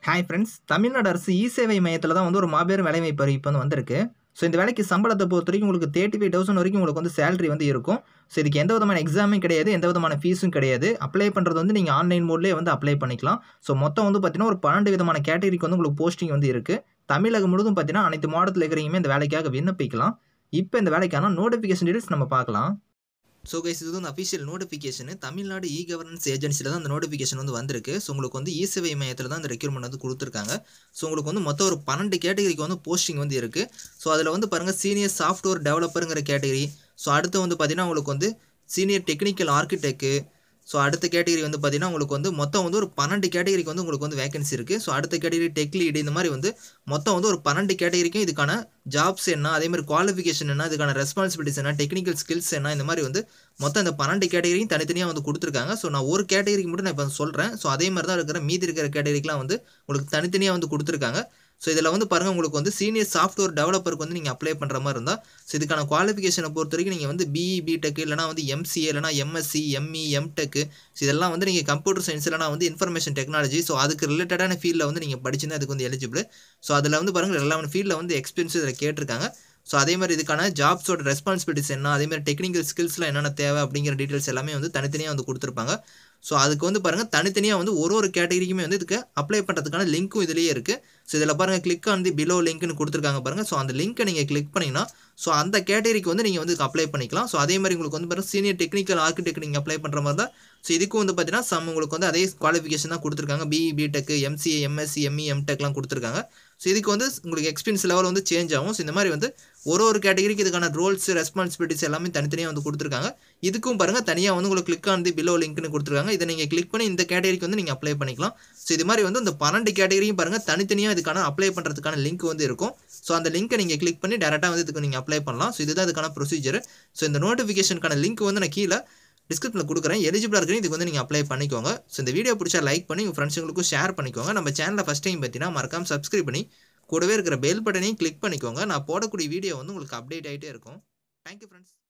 hi friends Tamil Nadu அரசு இ சேவை மையத்தில் தான் வந்து ஒரு மாபெரும் வேலைவாய்ப்பு அறிவிப்பு வந்து வந்திருக்கு ஸோ இந்த வேலைக்கு சம்பளத்தை பொறுத்த வரைக்கும் உங்களுக்கு தேர்ட்டி ஃபைவ் தௌசண்ட் வரைக்கும் உங்களுக்கு வந்து சேலரி வந்து இருக்கும் ஸோ இதுக்கு எந்த விதமான எக்ஸாமும் கிடையாது எந்த விதமான ஃபீஸும் கிடையாது அப்ளை பண்ணுறது வந்து நீங்கள் ஆன்லைன் மோட்லேயே வந்து அப்ளை பண்ணிக்கலாம் ஸோ மொத்தம் வந்து பார்த்தீங்கன்னா ஒரு பன்னெண்டு விதமான கேட்டகரிக்கு வந்து உங்களுக்கு போஸ்டிங் வந்து இருக்குது தமிழகம் முழுதும் பார்த்தீங்கன்னா அனைத்து மாவட்டத்தில் இருக்கிறவங்க இந்த வேலைக்காக விண்ணப்பிக்கலாம் இப்போ இந்த வேலைக்கான நோட்டிஃபிகேஷன் டீடைல்ஸ் நம்ம பார்க்கலாம் ஸோ கைஸ் இது வந்து official notification Tamil Nadu e governance ஏஜென்சியில் தான் அந்த நோட்டிஃபிகேஷன் வந்து வந்திருக்கு ஸோ உங்களுக்கு வந்து இ சேவை மையத்தில் தான் அந்த ரெக்யூர்மெண்ட் வந்து கொடுத்துருக்காங்க ஸோ உங்களுக்கு வந்து மொத்தம் ஒரு பன்னெண்டு கேட்டகரிக்கு வந்து போஸ்டிங் வந்து இருக்குது ஸோ அதில் வந்து பாருங்கள் சீனியர் சாஃப்ட்வேர் டெவலப்பருங்கிற கேட்டகரி ஸோ அடுத்து வந்து பார்த்தீங்கன்னா உங்களுக்கு வந்து சீனியர் டெக்னிக்கல் ஆர்கிடெக்ட் ஸோ அடுத்த கேட்டகரி வந்து பார்த்தீங்கன்னா உங்களுக்கு வந்து மொத்தம் வந்து ஒரு பன்னெண்டு கேட்டகரிக்கு வந்து உங்களுக்கு வந்து வேகன்சி இருக்குது ஸோ அடுத்த கேட்டகரி டெக் லீடு இந்த மாதிரி வந்து மொத்தம் வந்து ஒரு பன்னெண்டு கேட்டகரிக்கும் இதுக்கான ஜாப்ஸ் என்ன அதே மாதிரி குவாலிஃபிகேஷன் என்ன இதுக்கான ரெஸ்பான்சிபிலிட்டிஸ் என்ன டெக்னிக்கல் ஸ்கில்ஸ் என்ன இந்த மாதிரி வந்து மொத்தம் இந்த பன்னெண்டு கேட்டகரியும் தனித்தனியாக வந்து கொடுத்துருக்காங்க ஸோ நான் ஒரு கேட்டகரிக்கு மட்டும் நான் இப்போ சொல்கிறேன் ஸோ அதே மாதிரி தான் இருக்கிற மீதி இருக்கிற கேட்டகரிக்கெலாம் வந்து உங்களுக்கு தனித்தனியாக வந்து கொடுத்துருக்காங்க ஸோ இதில் வந்து பாருங்கள் உங்களுக்கு வந்து சீனியர் சாஃப்ட்வேர் டெவலப்பருக்கு வந்து நீங்கள் அப்ளை பண்ணுற மாதிரி இருந்தால் ஸோ இதுக்கான குவாலிஃபிகேஷனை பொறுத்த வரைக்கும் நீங்கள் வந்து பிஇ பிடெக் இல்லைனா வந்து எம்சிஏ இல்லைனா எம்எஸ்சி எம்இ எம்டெக் ஸோ இதெல்லாம் வந்து நீங்கள் கம்ப்யூட்டர் சயின்ஸ் இல்லைனா வந்து இன்ஃபர்மேஷன் டெக்னாலஜி ஸோ அதுக்கு ரிலேட்டடான ஃபீல்டில் வந்து நீங்கள் படிச்சுன்னா அதுக்கு வந்து எலிஜிபிள் ஸோ அதில் வந்து பாருங்கள் எல்லாமே ஃபீல்டில் வந்து எக்ஸ்பீரியன்ஸ் இதில் கேட்டிருக்காங்க ஸோ அதே மாதிரி இதுக்கான ஜாப்ஸோட ரெஸ்பான்சிபிலிட்டிஸ் என்ன அதே மாதிரி டெக்னிக்கல் ஸ்கில்ஸ்லாம் என்னென்ன தேவை அப்படிங்கிற டீட்டெயில்ஸ் எல்லாமே வந்து தனித்தனியாக வந்து கொடுத்துருப்பாங்க ஸோ அதுக்கு வந்து பாருங்கள் தனித்தனியாக வந்து ஒரு ஒரு கேட்டகரிக்குமே வந்து இதுக்கு அப்ளை பண்ணுறதுக்கான லிங்க்கும் இதுலேயே இருக்குது ஸோ இதில் பாருங்கள் கிளிக் ஆன் தி பிலோ லிங்க்னு கொடுத்துருக்காங்க பாருங்கள் ஸோ அந்த லிங்க்கை நீங்கள் கிளிக் பண்ணிங்கன்னா ஸோ அந்த கேட்டகரிக்கு வந்து நீங்கள் வந்து அப்ளை பண்ணிக்கலாம் ஸோ அதே மாதிரி உங்களுக்கு வந்து பாருங்கள் சீனியர் டெக்னிக்கல் ஆர்கிடெக்ட் நீங்கள் அப்ளை பண்ணுற மாதிரி தான் ஸோ இதுக்கும் வந்து பார்த்தீங்கன்னா சம் உங்களுக்கு வந்து அதே குவாலிஃபிகேஷன் தான் கொடுத்துருக்காங்க BE BTech MCA MSc ME எம்டெக்லாம் கொடுத்துருக்காங்க ஸோ இதுக்கு வந்து உங்களுக்கு எக்ஸ்பீரியன்ஸ் லெவல் வந்து சேஞ்ச் ஆகும் ஸோ இந்த மாதிரி வந்து ஒரு ஒரு கேட்டகரிக்கு இதுக்கான ரோல்ஸ் ரெஸ்பான்சிபிலிட்டிஸ் எல்லாமே தனித்தனியாக வந்து கொடுத்துருக்காங்க இதுக்கும் பாருங்கள் தனியாக வந்து உங்களுக்கு கிளிக் ஆன் தி பிலோ லிங்க்னு கொடுத்துருக்காங்க இதை நீங்கள் கிளிக் பண்ணி இந்த கேட்டகரிக்கு வந்து நீங்கள் அப்ளை பண்ணிக்கலாம் ஸோ இது மாதிரி வந்து இந்த பன்னெண்டு கேட்டகரியும் பாருங்கள் தனித்தனியாக இதுக்கான அப்ளை பண்ணுறதுக்கான லிங்க் வந்து இருக்கும் ஸோ அந்த லிங்க்கை நீங்கள் கிளிக் பண்ணி டேரெக்டாக வந்து இதுக்கு நீங்கள் அப்ளை பண்ணலாம் ஸோ இதுதான் இதுக்கான ப்ரொசீஜர் ஸோ இந்த நோட்டிஃபிகேஷனுக்கான லிங்க் வந்து நான் கீழே டிஸ்கிரிப்ஷனில் கொடுக்குறேன் எலிஜிபிளாக இருக்கிற இதுக்கு வந்து நீங்கள் அப்ளை பண்ணிக்கோங்க ஸோ இந்த வீடியோ பிடிச்சா லைக் பண்ணி உங்கள் ஃப்ரெண்ட்ஸுங்களுக்கும் ஷேர் பண்ணிக்கோங்க நம்ம சேனலில் ஃபஸ்ட் டைம் பார்த்தீங்கன்னா மறக்காம சப்ஸ்கிரைப் பண்ணி கூடவே இருக்கிற பெல் பட்டனையும் கிளிக் பண்ணிக்கோங்க நான் போடக்கூடிய வீடியோ வந்து உங்களுக்கு அப்டேட் ஆகிட்டே இருக்கும் தேங்க்யூ ஃப்ரெண்ட்ஸ்